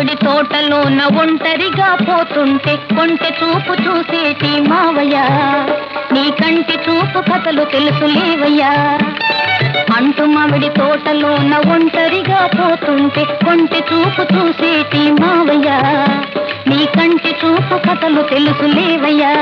మామిడి తోటలోన ఒంటరిగా పోతుంటే కొంటె చూపు చూసేటి మావయ్య నీ కంటి చూపు కథలు తెలుసు లేవయ్యా అంటు మామిడి తోటలోన ఒంటరిగా పోతుంటే కొంటె చూపు చూసేటి మావయ్య నీ కంటి చూపు కథలు తెలుసు లేవయ్యా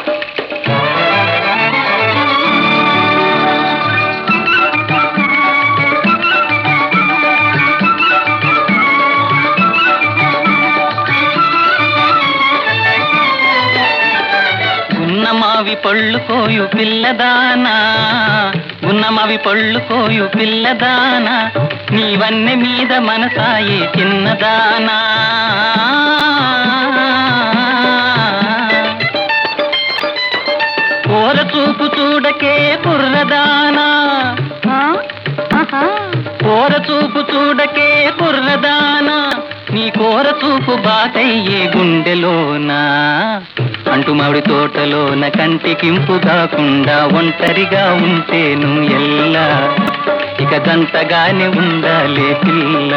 గున్నమావి పళ్ళు కోయు పిల్లదానా గున్నమావి పళ్ళు కోయు పిల్లదానా నీవన్నె మీద మనసాయే చిన్నదానా ఓర చూపు చూడకే కుర్రదానా ఆ? ఆహా కోర చూపు చూడకే కుర్రదానా నీ కోర చూపు బాటయ్యే గుండెలోనా అంటు మామిడి తోటలోన కంటికింపు కాకుండా ఒంటరిగా ఉంటేను ఎల్లా ఇక దంతగానే ఉండాలే పిల్ల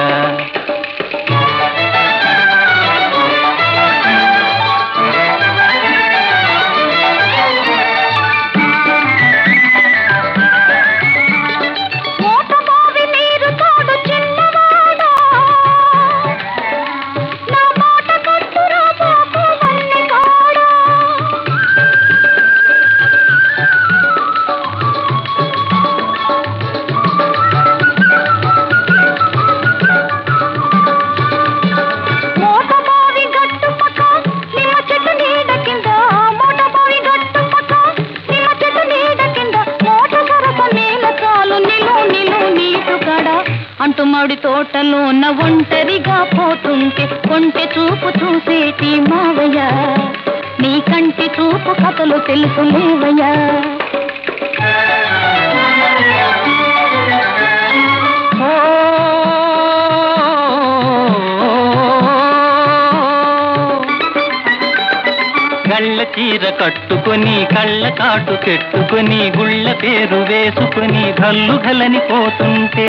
మోటబావి నీరు తోడు చిన్నవాడా నా మాట కట్టురా బాబు వన్నెగాడా మోటబావి గట్టు పక్క నిమ్మ చెట్టు నీడ కింద మోటబావి గట్టు పక్క నిమ్మ చెట్టు నీడ కింద మోట సరస నేల చాలు నిలు నిలు నీటు కడ అంటు మామిడి తోటలోన ఒంటరిగా పోతుంటే కొంటె చూపు చూసేటి మావయ్య నీ కంటి చూపు కథలు తెలుసు లేవయ్యా ఓ గళ్ళ చీర కట్టుకొని కళ్ళ కాటు పెట్టుకొని గుళ్ళ పేరు వేసుకొని గల్లు గలని పోతుంటే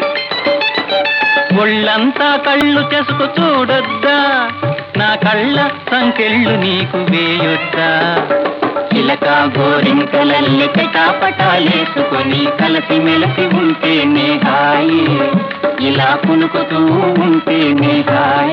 ఒళ్ళంతా కళ్ళు చెసుకు చూడొద్దా నా కళ్ళ సంకెళ్ళు నీకు వేయొద్దా చిలక గోరింకలల్లి పటాలేసుకొని కలసి మెలసి ఉంటేనే హాయి ఇలా పులుకుతూ ఉంటేనే హాయి